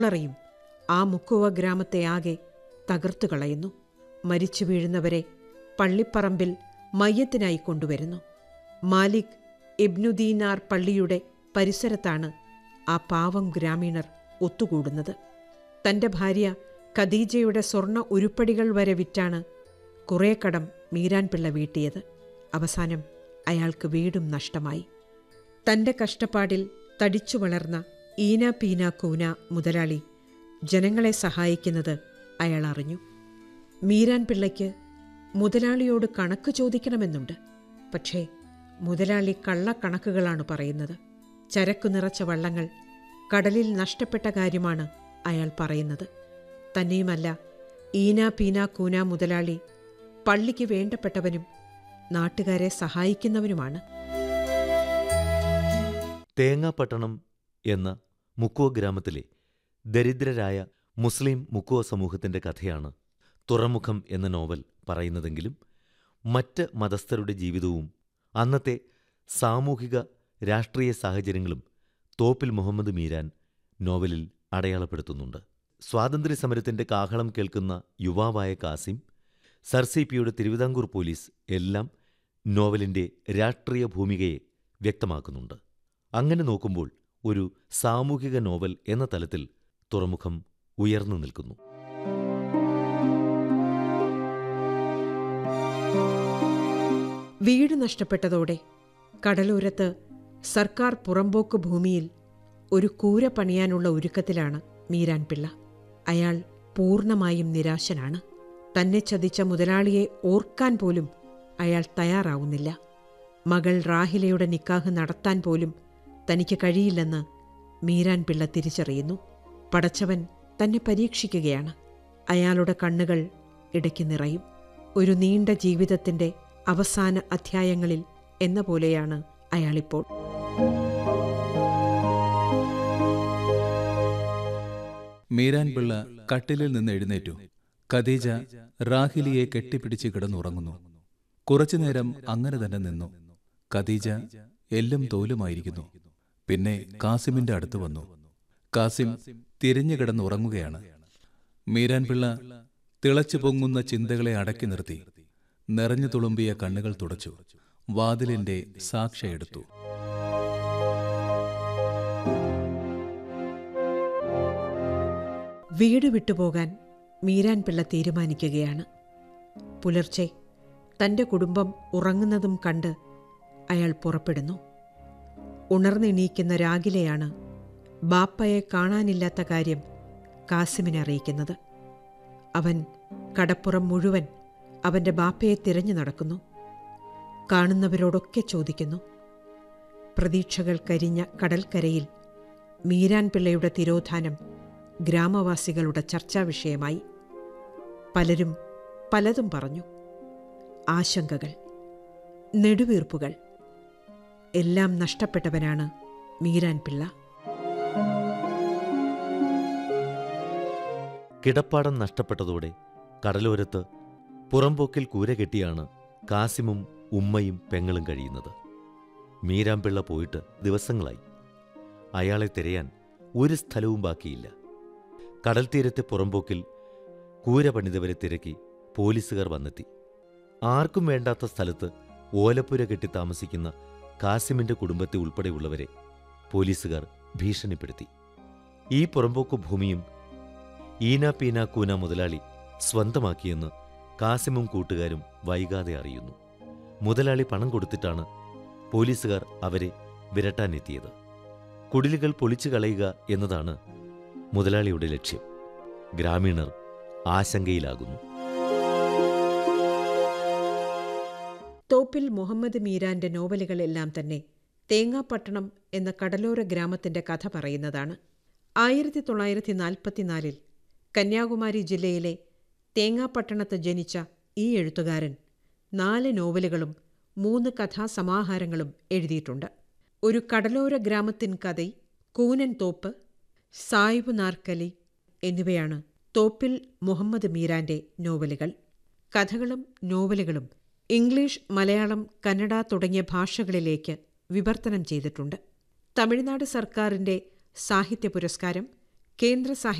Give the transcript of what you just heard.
ളറിയും ആ മുക്കുവ ഗ്രാമത്തെ ആകെ തകർത്തു കളയുന്നു മരിച്ചു വീഴുന്നവരെ പള്ളിപ്പറമ്പിൽ മയ്യത്തിനായി കൊണ്ടുവരുന്നു മാലിക് ഇബ്നുദീനാർ പള്ളിയുടെ പരിസരത്താണ് ആ പാവം ഗ്രാമീണർ ഒത്തുകൂടുന്നത് തന്റെ ഭാര്യ ഖദീജയുടെ സ്വർണ്ണ ഉരുപ്പടികൾ വരെ വിറ്റാണ് കുറേ കടം മീരാൻ പിള്ള വീട്ടിയത് അവസാനം അയാൾക്ക് വീടും നഷ്ടമായി തന്റെ കഷ്ടപ്പാടിൽ തടിച്ചു വളർന്ന ഈന പീന കൂന മുതലാളി ജനങ്ങളെ സഹായിക്കുന്നത് അയാൾ അറിഞ്ഞു മീരാൻ പിള്ളയ്ക്ക് മുതലാളിയോട് കണക്ക് ചോദിക്കണമെന്നുണ്ട് പക്ഷേ മുതലാളി കള്ളക്കണക്കുകളാണ് പറയുന്നത് ചരക്കു നിറച്ച വള്ളങ്ങൾ കടലിൽ നഷ്ടപ്പെട്ട കാര്യമാണ് അയാൾ പറയുന്നത് തന്നെയുമല്ല ഈന പീന കൂന മുതലാളി പള്ളിക്ക് വേണ്ടപ്പെട്ടവനും നാട്ടുകാരെ സഹായിക്കുന്നവനുമാണ് തേങ്ങാപ്പട്ടണം എന്ന മുക്കുവ ഗ്രാമത്തിലെ ദരിദ്രരായ മുസ്ലിം മുക്കുവ സമൂഹത്തിന്റെ കഥയാണ് തുറമുഖം എന്ന നോവൽ പറയുന്നതെങ്കിലും മറ്റ് മതസ്ഥരുടെ ജീവിതവും അന്നത്തെ സാമൂഹിക രാഷ്ട്രീയ സാഹചര്യങ്ങളും തോപ്പിൽ മുഹമ്മദ് മീരാൻ നോവലിൽ അടയാളപ്പെടുത്തുന്നുണ്ട് സ്വാതന്ത്ര്യസമരത്തിന്റെ കാഹളം കേൾക്കുന്ന യുവാവായ കാസിം സർ സി പിയുടെ തിരുവിതാംകൂർ പോലീസ് എല്ലാം നോവലിന്റെ രാഷ്ട്രീയ ഭൂമികയെ വ്യക്തമാക്കുന്നുണ്ട് അങ്ങനെ നോക്കുമ്പോൾ ഒരു സാമൂഹിക നോവൽ എന്ന തലത്തിൽ തുറമുഖം ഉയർന്നു നിൽക്കുന്നു വീട് നഷ്ടപ്പെട്ടതോടെ കടലോരത്ത് സർക്കാർ പുറമ്പോക്ക് ഭൂമിയിൽ ഒരു കൂര പണിയാനുള്ള ഒരുക്കത്തിലാണ് മീരാൻ പിള്ള അയാൾ പൂർണ്ണമായും നിരാശനാണ് തന്നെ ചതിച്ച മുതലാളിയെ ഓർക്കാൻ പോലും അയാൾ തയ്യാറാവുന്നില്ല മകൾ റാഹിലയുടെ നിക്കാഹ് നടത്താൻ പോലും തനിക്ക് കഴിയില്ലെന്ന് മീരാൻ പിള്ള തിരിച്ചറിയുന്നു പടച്ചവൻ തന്നെ പരീക്ഷിക്കുകയാണ് അയാളുടെ കണ്ണുകൾ ഇടയ്ക്ക് നിറയും ഒരു നീണ്ട ജീവിതത്തിന്റെ അവസാന അധ്യായങ്ങളിൽ എന്ന പോലെയാണ് അയാളിപ്പോൾ മീരാൻ പിള്ള കട്ടിലിൽ നിന്ന് എഴുന്നേറ്റു ഖദീജ റാഹിലിയെ കെട്ടിപ്പിടിച്ച് കിടന്നുറങ്ങുന്നു കുറച്ചുനേരം അങ്ങനെ തന്നെ നിന്നു ഖദീജ എല്ലും തോലുമായിരിക്കുന്നു പിന്നെ കാസിമിന്റെ അടുത്ത് വന്നു കാസിം തിരിഞ്ഞു കിടന്നുറങ്ങുകയാണ് മീരാൻ പിള്ള തിളച്ചു പൊങ്ങുന്ന ചിന്തകളെ അടക്കി നിർത്തി നിറഞ്ഞു തുളുമ്പിയ കണ്ണുകൾ തുടച്ചു വാതിലിന്റെ സാക്ഷ എടുത്തു വീട് വിട്ടുപോകാൻ മീരാൻ പിള്ള തീരുമാനിക്കുകയാണ് പുലർച്ചെ തന്റെ കുടുംബം ഉറങ്ങുന്നതും കണ്ട് അയാൾ പുറപ്പെടുന്നു ഉണർന്നെണീക്കുന്ന രാഗിലെയാണ് ബാപ്പയെ കാണാനില്ലാത്ത കാര്യം കാസിമിനെ അറിയിക്കുന്നത് അവൻ കടപ്പുറം മുഴുവൻ അവന്റെ ബാപ്പയെ തിരഞ്ഞു നടക്കുന്നു കാണുന്നവരോടൊക്കെ ചോദിക്കുന്നു പ്രതീക്ഷകൾ കരിഞ്ഞ കടൽക്കരയിൽ മീരാൻ പിള്ളയുടെ തിരോധാനം ഗ്രാമവാസികളുടെ ചർച്ചാ വിഷയമായി പലരും പലതും പറഞ്ഞു ആശങ്കകൾ നെടുവീർപ്പുകൾ എല്ലാം നഷ്ടപ്പെട്ടവനാണ് മീരാൻ പിള്ള കിടപ്പാടം നഷ്ടപ്പെട്ടതോടെ കടലോരത്ത് പുറംപോക്കിൽ കൂര കെട്ടിയാണ് കാസിമും ഉമ്മയും പെങ്ങളും കഴിയുന്നത് മീരാമ്പിള്ള പോയിട്ട് ദിവസങ്ങളായി അയാളെ തിരയാൻ ഒരു സ്ഥലവും ബാക്കിയില്ല കടൽ തീരത്തെ പുറംപോക്കിൽ കൂര പണിതവരെ തിരക്കി പോലീസുകാർ വന്നെത്തി ആർക്കും വേണ്ടാത്ത സ്ഥലത്ത് ഓലപ്പുര കെട്ടി താമസിക്കുന്ന കാസിമിന്റെ കുടുംബത്തെ ഉൾപ്പെടെയുള്ളവരെ പോലീസുകാർ ഭീഷണിപ്പെടുത്തി ഈ പുറമ്പോക്ക് ഭൂമിയും ഈന പീന കൂന മുതലാളി സ്വന്തമാക്കിയെന്ന് കാസിമും കൂട്ടുകാരും വൈകാതെ അറിയുന്നു മുതലാളി പണം കൊടുത്തിട്ടാണ് പോലീസുകാർ അവരെ വിരട്ടാനെത്തിയത് കുടിലുകൾ പൊളിച്ചു കളയുക എന്നതാണ് മുതലാളിയുടെ ലക്ഷ്യം ഗ്രാമീണർ ആശങ്കയിലാകുന്നു തോപ്പിൽ മുഹമ്മദ് മീരാന്റെ നോവലുകളെല്ലാം തന്നെ തേങ്ങാപ്പട്ടണം എന്ന കടലോര ഗ്രാമത്തിന്റെ കഥ പറയുന്നതാണ് ആയിരത്തി തൊള്ളായിരത്തി നാൽപ്പത്തിനാലിൽ കന്യാകുമാരി ജില്ലയിലെ തേങ്ങാപ്പട്ടണത്ത് ജനിച്ച ഈ എഴുത്തുകാരൻ നാല് നോവലുകളും മൂന്ന് കഥാസമാഹാരങ്ങളും എഴുതിയിട്ടുണ്ട് ഒരു കടലോര ഗ്രാമത്തിൻ കഥ കൂനൻ തോപ്പ് സായിബ് നാർക്കലി എന്നിവയാണ് തോപ്പിൽ മുഹമ്മദ് മീരാന്റെ നോവലുകൾ കഥകളും നോവലുകളും ഇംഗ്ലീഷ് മലയാളം കന്നഡ തുടങ്ങിയ ഭാഷകളിലേക്ക് വിവർത്തനം ചെയ്തിട്ടുണ്ട് തമിഴ്നാട് സർക്കാരിന്റെ സാഹിത്യ പുരസ്കാരം കേന്ദ്ര സാഹിത്യ